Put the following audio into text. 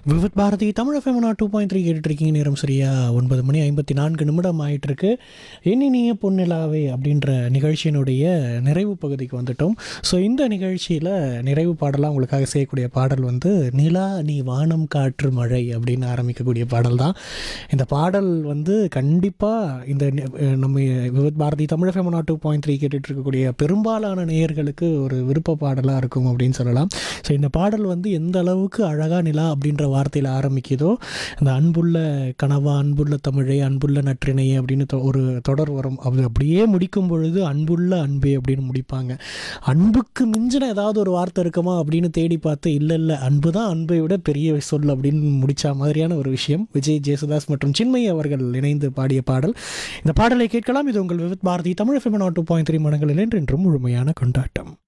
Vividh Bharati Tamil FM நான் two point three கேட்டுட்ருக்கீங்க நேரம் சரியா ஒன்பது மணி ஐம்பத்தி நான்கு நிமிடம் ஆயிட்டிருக்கு எண்ணினிய பொன்னிலாவே அப்படின்ற நிகழ்ச்சியினுடைய நிறைவு பகுதிக்கு வந்துட்டோம் ஸோ இந்த நிகழ்ச்சியில் நிறைவு பாடலாக உங்களுக்காக செய்யக்கூடிய பாடல் வந்து நிலா நீ வானம் காற்று மழை அப்படின்னு ஆரம்பிக்கக்கூடிய பாடல் தான் இந்த பாடல் வந்து கண்டிப்பாக இந்த நி- அஹ் நம்ம விவித் பாரதி தமிழ் எஃப்எம் நான் டூ பாயிண்ட் த்ரீ கேட்டுட்டு இருக்கக்கூடிய பெரும்பாலான நேயர்களுக்கு ஒரு விருப்ப பாடலாக இருக்கும் அப்படின்னு சொல்லலாம் ஸோ இந்த பாடல் வந்து எந்த அளவுக்கு அழகா நிலா அப்படின்ற வார்த்தையில் ஆரம்பிக்குதோ அந்த அன்புள்ள கனவா அன்புள்ள தமிழே அன்புள்ள நற்றினையே அப்படின்னு தொ- ஒரு தொடர் வரும் அது அப்படியே முடிக்கும் பொழுது அன்புள்ள அன்பே அப்படின்னு முடிப்பாங்க அன்புக்கு மிஞ்சின ஏதாவது ஒரு வார்த்தை இருக்குமா அப்படின்னு தேடி பார்த்து இல்லை இல்லை அன்பு தான் அன்பை விட பெரிய சொல் அப்படின்னு முடிச்ச மாதிரியான ஒரு விஷயம் விஜய் ஜேசுதாஸ் மற்றும் சின்மயி அவர்கள் இணைந்து பாடிய பாடல் இந்த பாடலை கேட்கலாம் இது உங்கள் Vividh Bharati Tamil FM two point three மடங்களில் என்றென்றும் முழுமையான கொண்டாட்டம்